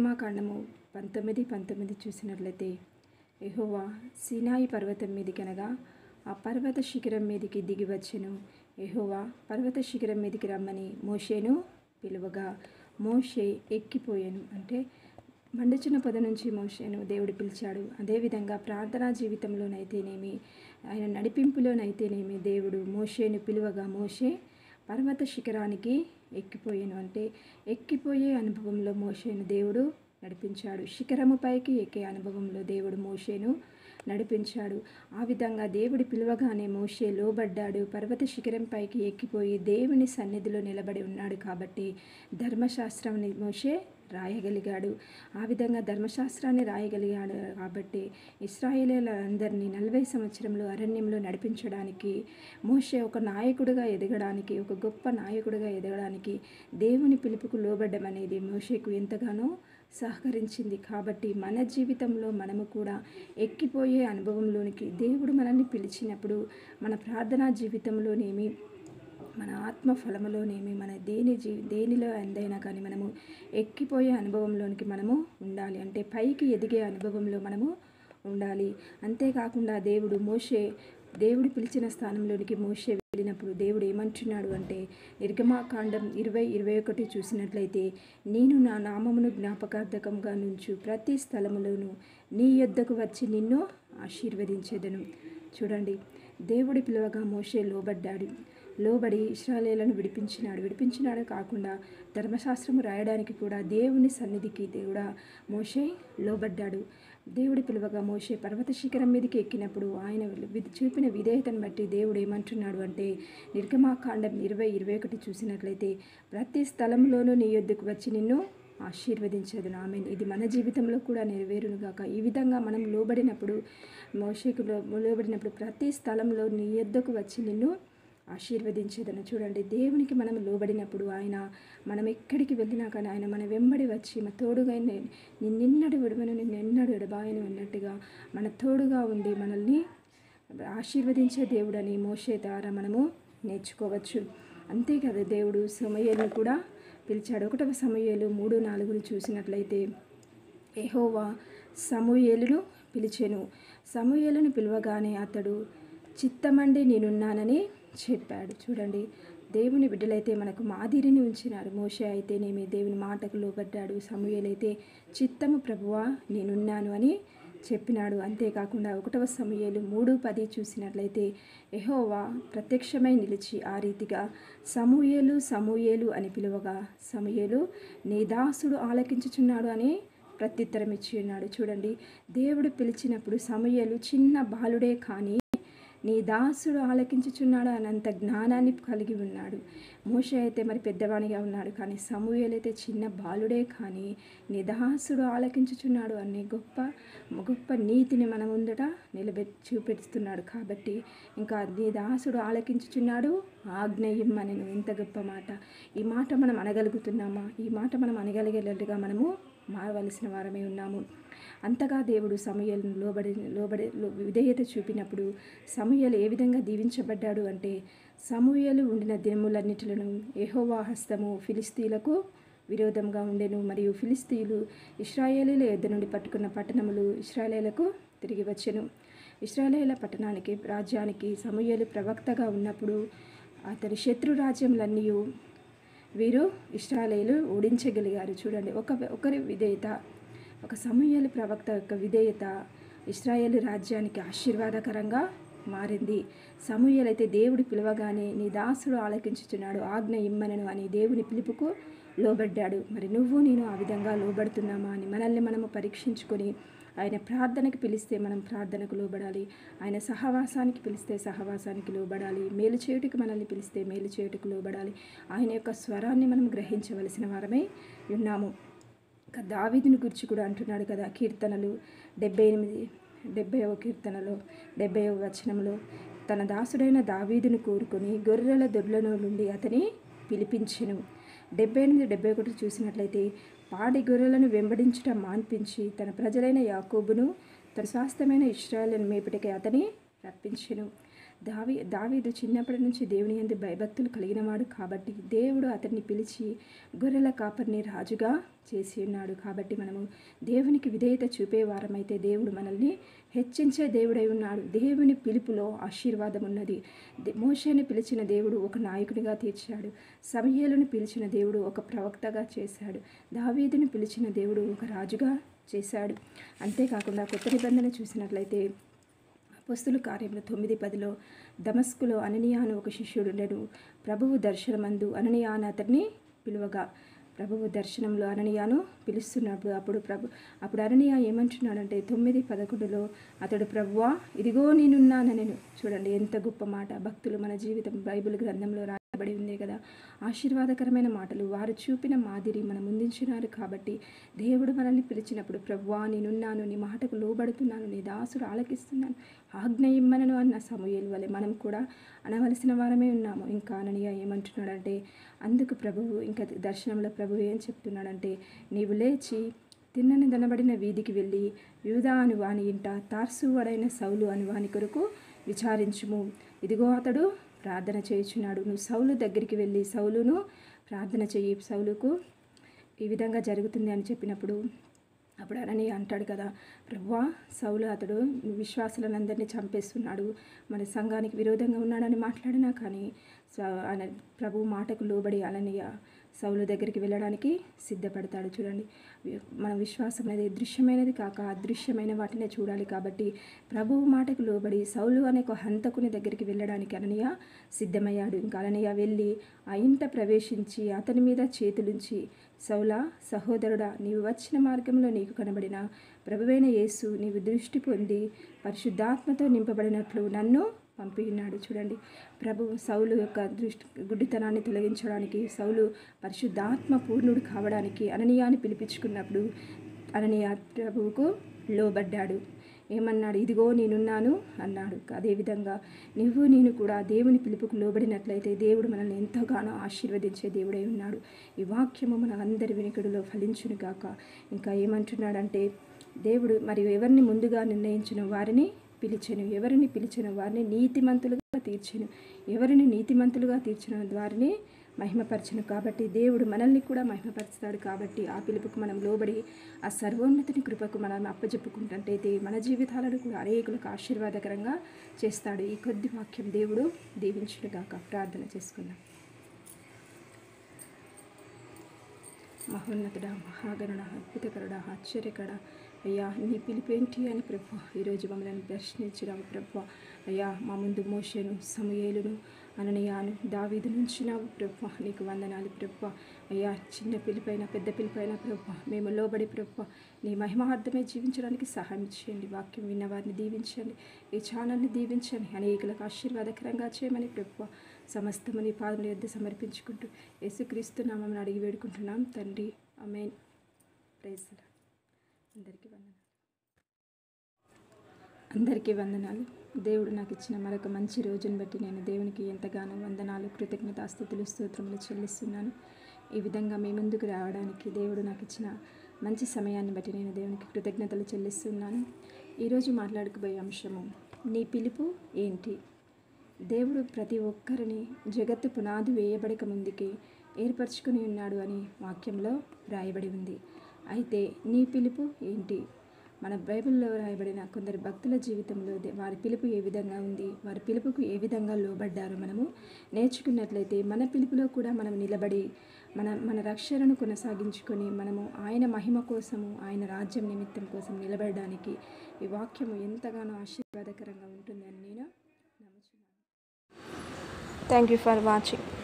నిర్గమాకాండము పంతొమ్మిది పంతొమ్మిది చూసినట్లయితే యెహోవా సినాయి పర్వతం మీదికనగా ఆ పర్వత శిఖరం మీదికి దిగి వచ్చెను యెహోవా పర్వత శిఖరం మీదికి రమ్మని మోషేను పిలువగా మోషే ఎక్కిపోయాను అంటే మండుచున్న పొద నుంచి మోషేను దేవుడు పిలిచాడు అదేవిధంగా ప్రార్థనా జీవితంలోనైతేనేమి ఆయన నడిపింపులోనైతేనేమి దేవుడు మోషేను పిలువగా మోషే పర్వత శిఖరానికి ఎక్కిపోయాను అంటే ఎక్కిపోయే అనుభవంలో మోషేను దేవుడు నడిపించాడు శిఖరము పైకి ఎక్కే అనుభవంలో దేవుడు మోషేను నడిపించాడు ఆ విధంగా దేవుడి పిలువగానే మోషే లోబడ్డాడు పర్వత శిఖరం పైకి ఎక్కిపోయి దేవుని సన్నిధిలో నిలబడి ఉన్నాడు కాబట్టి ధర్మశాస్త్రాన్ని మోషే రాయగలిగాడు ఆ విధంగా ధర్మశాస్త్రాన్ని రాయగలిగాడు కాబట్టి ఇస్రాయేలీలందరినీ నలభై సంవత్సరంలో అరణ్యంలో నడిపించడానికి మోషే ఒక నాయకుడిగా ఎదగడానికి ఒక గొప్ప నాయకుడిగా ఎదగడానికి దేవుని పిలుపుకు లోబడ్డం అనేది మోషేకు ఎంతగానో సహకరించింది కాబట్టి మన జీవితంలో మనము కూడా ఎక్కిపోయే అనుభవంలోనికి దేవుడు మనల్ని పిలిచినప్పుడు మన ప్రార్థనా జీవితంలోనేమి మన ఆత్మ ఫలములోనేమి మన దేని జీ దేనిలో ఎందైనా కానీ మనము ఎక్కిపోయే అనుభవంలోనికి మనము ఉండాలి అంటే పైకి ఎదిగే అనుభవంలో మనము ఉండాలి అంతేకాకుండా దేవుడు మోషే దేవుడు పిలిచిన స్థానంలోనికి మోషే వెళ్ళినప్పుడు దేవుడు ఏమంటున్నాడు అంటే నిర్గమాకాండం ఇరవై ఇరవై ఒకటి చూసినట్లయితే నేను నా నామమును జ్ఞాపకార్థకంగా నుంచు ప్రతి స్థలములోనూ నీ యొద్దకు వచ్చి నిన్ను ఆశీర్వదించేదను చూడండి దేవుడి పిలువగా మోషే లోబడ్డాడు లోబడి ఇస్రాయేలను విడిపించినాడు విడిపించినాడు కాకుండా ధర్మశాస్త్రము రాయడానికి కూడా దేవుని సన్నిధికి దేవుడా మోషే లోబడ్డాడు దేవుడి పిలువగా మోషే పర్వత శిఖరం మీదకి ఎక్కినప్పుడు ఆయన వి- చూపిన విధేయతను బట్టి దేవుడు ఏమంటున్నాడు అంటే నిర్గమాకాండం ఇరవై ఇరవై ఒకటి చూసినట్లయితే ప్రతి స్థలంలోనూ నీ యొద్దకు వచ్చి నిన్ను ఆశీర్వదించదు ఆమెన్ ఇది మన జీవితంలో కూడా నెరవేరును గాక ఈ విధంగా మనం లోబడినప్పుడు మోషేకు లో- లోబడినప్పుడు ప్రతి స్థలంలో నీ యొద్దకు వచ్చి నిన్ను ఆశీర్వదించేదను చూడండి దేవునికి మనం లోబడినప్పుడు ఆయన మనం ఎక్కడికి వెళ్ళినా కానీ ఆయన మన వెంబడి వచ్చి మన తోడుగా నే- నిన్నెన్నడు విడవను నిన్నెన్నడు ఎడబాయను అన్నట్టుగా మన తోడుగా ఉండి మనల్ని ఆశీర్వదించే దేవుడని మోషే ద్వారా మనము నేర్చుకోవచ్చు అంతేకాదు దేవుడు సమయలను కూడా పిలిచాడు ఒకటవ సమయాలు మూడు నాలుగును చూసినట్లయితే ఎహోవా సమూయేలును పిలిచెను సమూయేలును పిలవగానే అతడు చిత్తమండి నేనున్నానని చెప్పాడు చూడండి దేవుని బిడ్డలైతే మనకు మాదిరిని ఉంచినారు మోషే అయితేనేమి దేవుని మాటకు లోబడ్డాడు సమూయేలైతే చిత్తము ప్రభువా నేనున్నాను అని చెప్పినాడు అంతేకాకుండా ఒకటవ సమయాలు మూడు పది చూసినట్లయితే ఎహోవా ప్రత్యక్షమై నిలిచి ఆ రీతిగా సమూయేలు సమూయేలు అని పిలువగా సమూయేలు నీ దాసుడు ఆలకించుచున్నాడు అని ప్రత్యుత్తరం ఇచ్చి ఉన్నాడు చూడండి దేవుడు పిలిచినప్పుడు సమూయేలు చిన్న బాలుడే కానీ నీ దాసుడు ఆలకించుచున్నాడు అనంత జ్ఞానాన్ని కలిగి ఉన్నాడు మోషే అయితే మరి పెద్దవానిగా ఉన్నాడు కానీ సమూయేలు అయితే చిన్న బాలుడే కానీ నీ దాసుడు ఆలకించుచున్నాడు అనే గొప్ప గొప్ప నీతిని మన ముందట నిలబెట్టి చూపెడుతున్నాడు కాబట్టి ఇంకా నీ దాసుడు ఆలకించుచున్నాడు ఆజ్ఞ ఇమ్మని ఎంత గొప్ప మాట ఈ మాట మనం అనగలుగుతున్నామా ఈ మాట మనం అనగలిగేటట్టుగా మనము మారవలసిన వారమే ఉన్నాము అంతగా దేవుడు సమయలను లోబడి లోబడి లో- విధేయత చూపినప్పుడు సమూయలు ఏ విధంగా దీవించబడ్డాడు అంటే సమూయలు ఉండిన దినములన్నిటిలను యెహోవా హస్తము ఫిలిస్తీలకు విరోధంగా ఉండెను మరియు ఫిలిస్తీయులు ఇస్రాయేలీల యొద్ద నుండి పట్టుకున్న పట్టణములు ఇస్రాయేలీలకు తిరిగి వచ్చెను ఇస్రాయేలీల పట్టణానికి రాజ్యానికి సమూయలు ప్రవక్తగా ఉన్నప్పుడు అతని శత్రు రాజ్యములన్నీ వీరు ఇస్రాయేలు ఓడించగలిగారు చూడండి ఒక ఒకరి విధేయత ఒక సమూహల ప్రవక్త యొక్క విధేయత ఇస్రాయేల్ రాజ్యానికి ఆశీర్వాదకరంగా మారింది సమూహలు అయితే దేవుడు పిలవగానే నీ దాసుడు ఆలకించుచున్నాడు ఆజ్ఞ ఇమ్మనను అని దేవుని పిలుపుకు లోబడ్డాడు మరి నువ్వు నేను ఆ విధంగా లోబడుతున్నామా అని మనల్ని మనము పరీక్షించుకొని ఆయన ప్రార్థనకు పిలిస్తే మనం ప్రార్థనకు లోబడాలి ఆయన సహవాసానికి పిలిస్తే సహవాసానికి లోబడాలి మేలు చేయుటకు మనల్ని పిలిస్తే మేలు చేయుటకు లోబడాలి ఆయన యొక్క స్వరాన్ని మనం గ్రహించవలసిన వారమై ఉన్నాము ఇంకా దావీదుని గురించి కూడా అంటున్నాడు కదా కీర్తనలు డెబ్బై ఎనిమిది డెబ్బైవ కీర్తనలో డెబ్బైవ వచనంలో తన దాసుడైన దావీదును కోరుకొని గొర్రెల దొడ్లలో నుండి అతని పిలిపించెను డెబ్బై ఎనిమిది డెబ్బై ఒకటి చూసినట్లయితే పాడి గొర్రెలను వెంబడించుట మాన్పించి తన ప్రజలైన యాకోబును తన స్వాస్థ్యమైన ఇస్రాయలను మేపటికి అతని రప్పించెను దావి దావీదు చిన్నప్పటి నుంచి దేవుని ఎందు భయభక్తులు కలిగినవాడు కాబట్టి దేవుడు అతన్ని పిలిచి గొర్రెల కాపరిని రాజుగా చేసి ఉన్నాడు కాబట్టి మనము దేవునికి విధేయత చూపే వారమైతే దేవుడు మనల్ని హెచ్చించే దేవుడై ఉన్నాడు దేవుని పిలుపులో ఆశీర్వాదం ఉన్నది దే- మోషేని పిలిచిన దేవుడు ఒక నాయకుడిగా తీర్చాడు సమయలను పిలిచిన దేవుడు ఒక ప్రవక్తగా చేశాడు దావీదుని పిలిచిన దేవుడు ఒక రాజుగా చేశాడు అంతేకాకుండా కొత్త నిబంధన చూసినట్లయితే అపస్తుల కార్యములు తొమ్మిది పదిలో దమస్కులో అననీయ అని ఒక శిష్యుడు ఉండెను ప్రభువు దర్శనమందు అననీయ అని అతన్ని పిలువగా ప్రభువు దర్శనంలో అననీయాను పిలుస్తున్నప్పుడు అప్పుడు ప్రభు అప్పుడు అననీయ ఏమంటున్నాడంటే తొమ్మిది పదకొండులో అతడు ప్రభువా ఇదిగో నేనున్నాను నేను చూడండి ఎంత గొప్ప మాట భక్తులు మన జీవితం బైబిల్ గ్రంథంలో రాయబడి ఉంది కదా ఆశీర్వాదకరమైన మాటలు వారు చూపిన మాదిరి మనం ముందుంచినారు కాబట్టి దేవుడు మనల్ని పిలిచినప్పుడు ప్రభువా నేనున్నాను నీ మాటకు లోబడుతున్నాను నీ దాసుడు ఆలకిస్తున్నాను ఆజ్ఞ ఇమ్మనను అన్న సమూహలు వలె మనం కూడా అనవలసిన వారమే ఉన్నాము ఇంకా అననీయ ఏమంటున్నాడంటే అందుకు ప్రభువు ఇంకా దర్శనంలో ప్రభువు ఏం చెప్తున్నాడంటే నీవు లేచి తిన్నని దనబడిన వీధికి వెళ్ళి యూదా అను వాని ఇంట తార్సువాడైన సౌలు అను వాని కొరకు విచారించుము ఇదిగో అతడు ప్రార్థన చేయుచున్నాడు నువ్వు సౌలు దగ్గరికి వెళ్ళి సౌలును ప్రార్థన చెయ్యి సౌలుకు ఈ విధంగా జరుగుతుంది అని చెప్పినప్పుడు అప్పుడు అనని అంటాడు కదా ప్రభువా సౌలు అతడు విశ్వాసులందరినీ చంపేస్తున్నాడు మన సంఘానికి విరోధంగా ఉన్నాడని మాట్లాడినా కానీ స- ఆయన ప్రభు మాటకు లోబడి అననీయ సౌలు దగ్గరికి వెళ్ళడానికి సిద్ధపడతాడు చూడండి వి- మన విశ్వాసం అనేది దృశ్యమైనది కాక అదృశ్యమైన వాటినే చూడాలి కాబట్టి ప్రభువు మాటకు లోబడి సౌలు అనే ఒక హంతకుని దగ్గరికి వెళ్ళడానికి అననీయ సిద్ధమయ్యాడు ఇంకా అననీయ వెళ్ళి ఆ ఇంట ప్రవేశించి అతని మీద చేతులుంచి సౌలా సహోదరుడా నీవు వచ్చిన మార్గంలో నీకు కనబడిన ప్రభువైన యేసు నీవు దృష్టి పొంది పరిశుద్ధాత్మతో నింపబడినట్లు నన్ను పంపి ఉన్నాడు చూడండి ప్రభు సౌలు యొక్క దృష్టి గుడ్డితనాన్ని తొలగించడానికి సౌలు పరిశుద్ధాత్మ పూర్ణుడు కావడానికి అననీయాన్ని పిలిపించుకున్నప్పుడు అననీయ ప్రభువుకు లోబడ్డాడు ఏమన్నాడు ఇదిగో నేనున్నాను అన్నాడు అదేవిధంగా నువ్వు నేను కూడా దేవుని పిలుపుకు లోబడినట్లయితే దేవుడు మనల్ని ఎంతగానో ఆశీర్వదించే దేవుడై ఉన్నాడు ఈ వాక్యము మన అందరి వినికిడిలో ఫలించును గాక ఇంకా ఏమంటున్నాడంటే దేవుడు మరియు ఎవరిని ముందుగా నిర్ణయించిన వారిని పిలిచెను ఎవరిని పిలిచిన వారిని నీతిమంతులుగా తీర్చెను ఎవరిని నీతిమంతులుగా తీర్చిన వారిని మహిమపరచను కాబట్టి దేవుడు మనల్ని కూడా మహిమపరుస్తాడు కాబట్టి ఆ పిలుపుకు మనం లోబడి ఆ సర్వోన్నతిని కృపకు మనం అప్పజెప్పుకుంటుంటే మన జీవితాలను కూడా అనేకులకు ఆశీర్వాదకరంగా చేస్తాడు ఈ కొద్ది వాక్యం దేవుడు దీవించుడుగాక ప్రార్థన చేసుకుందాం మహోన్నతుడ మహాగణుడ అద్భుతకరుడ ఆశ్చర్యకర అయ్యా నీ పిలిపేంటి అని ప్రభు ఈరోజు మమ్మల్ని దర్శించినావు ప్రభు అయ్యా మా ముందు మోషను సమయేలును అననయాను దావీదు నుంచినావు ప్రభు నీకు వందనాలు ప్రభు అయ్యా చిన్న పిలిపైన పెద్ద పిలిపైన ప్రభు మేము లోబడి ప్రభు నీ మహిమార్థమే జీవించడానికి సహాయం చేయండి వాక్యం విన్న వారిని దీవించండి ఈ ఛానల్ని దీవించండి అనేకులకు ఆశీర్వాదకరంగా చేయమని ప్రభు సమస్తము నీ పాదముల యొద్ద సమర్పించుకుంటూ యేసుక్రీస్తు నామం అడిగి వేడుకుంటున్నాం తండ్రి అమేన్ ప్రైజ్ ద లార్డ్. అందరికీ వందనాలు అందరికీ వందనాలు దేవుడు నాకు ఇచ్చిన మరొక మంచి రోజుని బట్టి నేను దేవునికి ఎంతగానో వందనాలు కృతజ్ఞతాస్థుతులు స్తోత్రములు చెల్లిస్తున్నాను ఈ విధంగా మీ ముందుకు రావడానికి దేవుడు నాకు ఇచ్చిన మంచి సమయాన్ని బట్టి నేను దేవునికి కృతజ్ఞతలు చెల్లిస్తున్నాను ఈరోజు మాట్లాడుకుపోయే అంశము నీ పిలుపు ఏంటి దేవుడు ప్రతి ఒక్కరిని జగత్తు పునాది వేయబడక ముందుకే ఏర్పరచుకుని ఉన్నాడు అని వాక్యంలో రాయబడి ఉంది అయితే నీ పిలుపు ఏంటి మన బైబిల్లో రాయబడిన కొందరు భక్తుల జీవితంలో దే- వారి పిలుపు ఏ విధంగా ఉంది వారి పిలుపుకు ఏ విధంగా లోబడ్డారో మనము నేర్చుకున్నట్లయితే మన పిలుపులో కూడా మనం నిలబడి మన మన రక్షణను కొనసాగించుకొని మనము ఆయన మహిమ కోసము ఆయన రాజ్యం నిమిత్తం కోసం నిలబడడానికి ఈ వాక్యము ఎంతగానో ఆశీర్వాదకరంగా ఉంటుందని నేను నమ్ముచున్నాను థ్యాంక్ యూ ఫర్ వాచింగ్